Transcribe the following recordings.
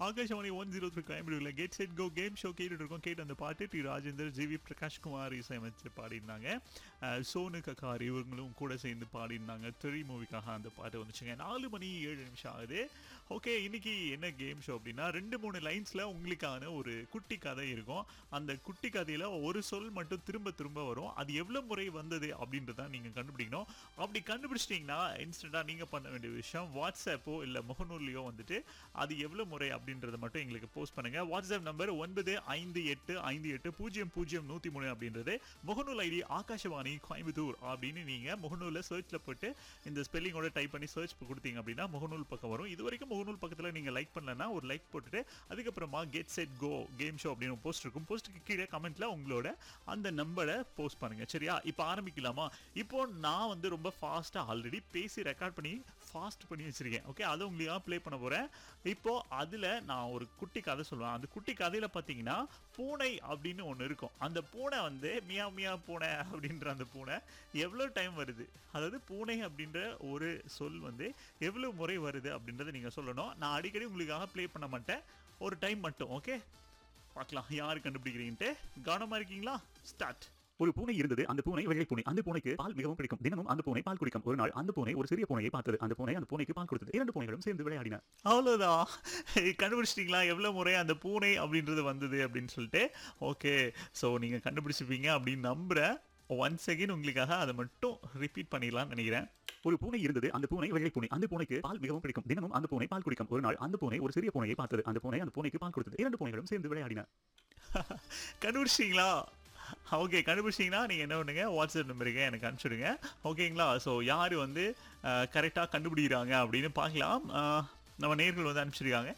Akashvani one zero three கோயம்புத்தூர்ல get set go game show கேட்டுட்டு இருக்கோம் கேட்டு அந்த பாட்டு டி ராஜேந்தர் ஜிவி பிரகாஷ் குமார் இசையமைச்சு பாடியிருந்தாங்க அஹ், சோனு கக்கார் இவங்களும் கூட சேர்ந்து பாடியிருந்தாங்க திரி மூவிக்காக அந்த பாட்டு வந்துச்சுங்க நாலு மணி ஏழு நிமிஷம் ஆகுது ஓகே இன்னைக்கு என்ன கேம் ஷோ அப்படின்னா ரெண்டு மூணு லைன்ஸ்ல உங்களுக்கான ஒரு குட்டி கதை இருக்கும் அந்த குட்டி கதையில ஒரு சொல் மட்டும் திரும்ப திரும்ப வரும் அது எவ்வளவு முறை வந்தது அப்படின்றத நீங்க கண்டுபிடிக்கணும் அப்படி கண்டுபிடிச்சிட்டீங்கன்னா இன்ஸ்டன்டா நீங்க பண்ண வேண்டிய விஷயம் வாட்ஸ்அப்போ இல்ல முகநூல்லையோ வந்துட்டு அது எவ்வளவு முறை அப்படின்றத மட்டும் எங்களுக்கு போஸ்ட் பண்ணுங்க வாட்ஸ்அப் நம்பர் ஒன்பது ஐந்து எட்டு ஐந்து எட்டு பூஜ்ஜியம் பூஜ்ஜியம் நூத்தி மூணு அப்படின்றது முகநூல் ஐடி ஆகாஷவாணி கோயம்புத்தூர் அப்படின்னு நீங்க முகநூல்ல சர்ச்ல போட்டு இந்த ஸ்பெல்லிங்கோட டைப் பண்ணி சர்ச் கொடுத்தீங்க அப்படின்னா முகநூல் பக்கம் வரும் இது வரைக்கும் முகநூல் பக்கத்துல நீங்க லைக் பண்ணலன்னா ஒரு லைக் போட்டுட்டு அதுக்கப்புறமா get set go game show அப்படின்னு போஸ்ட் இருக்கும் போஸ்ட்டுக்கு கீழே கமெண்ட்ல உங்களோட அந்த நம்பரை போஸ்ட் பண்ணுங்க சரியா இப்போ ஆரம்பிக்கலாமா இப்போ நான் வந்து ரொம்ப ஃபாஸ்டா ஆல்ரெடி பேசி ரெக்கார்ட் பண்ணி ஃபாஸ்ட் பண்ணி வச்சிருக்கேன் ஓகே அதை உங்களுக்கு ப்ளே பண்ண போறேன் இப்போ அதுல நான் ஒரு குட்டி கதை சொல்லுவேன் அந்த குட்டி கதையில பாத்தீங்கன்னா பூனை அப்படின்னு ஒன்று இருக்கும் அந்த பூனை வந்து மியா மியா பூனை அப்படின்ற அந்த பூனை எவ்வளோ டைம் வருது அதாவது பூனை அப்படின்ற ஒரு சொல் வந்து எவ்வளவு முறை வருது அப்படின்றத நீங்க சொல்லணும் நான் அடிக்கடி உங்களுக்காக ப்ளே பண்ண மாட்டேன் ஒரு டைம் மட்டும் ஓகே பார்க்கலாம் யார் கண்டுபிடிக்கிறீங்கன்ட்டு கவனமா இருக்கீங்களா ஸ்டார்ட் ஒரு பூனை இருந்தது அந்த பூனை வெள்ளை பூனை அந்த பூனைக்கு பால் மிகவும் பிடிக்கும் தினமும் அந்த பூனை பால் குடிக்கும் ஒரு நாள் அந்த பூனை ஒரு சிறிய பூனையை பார்த்தது அந்த பூனை அந்த பூனைக்கு பால் கொடுத்தது இரண்டு பூனைகளும் சேர்ந்து விளையாடின அவ்வளோதான் கண்டுபிடிச்சிட்டிங்களா எவ்வளோ முறை அந்த பூனை அப்படின்றது வந்தது அப்படின்னு சொல்லிட்டு ஓகே ஸோ நீங்கள் கண்டுபிடிச்சிப்பீங்க அப்படின்னு நம்புகிறேன் ஒன் செகண்ட் உங்களுக்காக அதை மட்டும் ரிப்பீட் பண்ணிடலாம்னு நினைக்கிறேன் ஒரு பூனை இருந்தது அந்த பூனை வெள்ளை பூனை அந்த பூனைக்கு பால் மிகவும் பிடிக்கும் தினமும் அந்த பூனை பால் குடிக்கும் ஒரு நாள் அந்த பூனை ஒரு சிறிய பூனையை பார்த்தது அந்த பூனை அந்த பூனைக்கு பால் கொடுத்தது இரண்டு பூனைகளும் சேர்ந்து விளையாடின கண்டுபிடிச்சிங்களா ஓகே கண்டுபிடிச்சிங்கன்னா நீங்கள் என்ன பண்ணுங்க வாட்ஸ்அப் நம்பருக்கு எனக்கு அனுப்பிச்சிடுங்க ஓகேங்களா ஸோ யார் வந்து கரெக்டாக கண்டுபிடிக்கிறாங்க அப்படின்னு பார்க்கலாம் அஹ், நம்ம நேர்கள் வந்து அனுப்பிச்சிருக்காங்க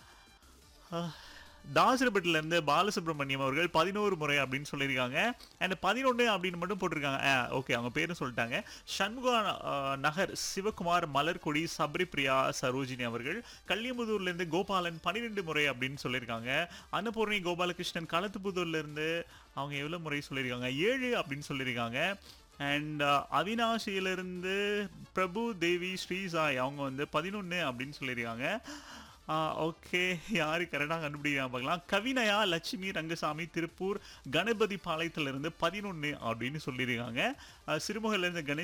தாசரப்பட்டில இருந்து பாலசுப்ரமணியம் அவர்கள் பதினோரு முறை அப்படின்னு சொல்லியிருக்காங்க அண்ட் பதினொன்று அப்படின்னு மட்டும் போட்டிருக்காங்க ஓகே அவங்க பேரும் சொல்லிட்டாங்க சண்முகா அஹ், நகர் சிவகுமார் மலர்கொடி சபரிப்ரியா சரோஜினி அவர்கள் கல்லியமுதூர்ல இருந்து கோபாலன் பன்னிரெண்டு முறை அப்படின்னு சொல்லியிருக்காங்க அன்னபூர்ணி கோபாலகிருஷ்ணன் களத்துப்புதூர்ல இருந்து அவங்க எவ்வளவு முறை சொல்லியிருக்காங்க ஏழு அப்படின்னு சொல்லியிருக்காங்க அண்ட் அவினாஷியிலிருந்து பிரபு தேவி ஸ்ரீசாய் அவங்க வந்து பதினொன்று அப்படின்னு சொல்லியிருக்காங்க ஓகே யாரு கரெக்டாக கண்டுபிடிக்கிறாங்க பார்க்கலாம் கவினயா லட்சுமி ரங்கசாமி திருப்பூர் கணபதி பாளையத்திலிருந்து பதினொன்று அப்படின்னு சொல்லியிருக்காங்க அஹ், சிறுமுகையிலிருந்து கணேஷ்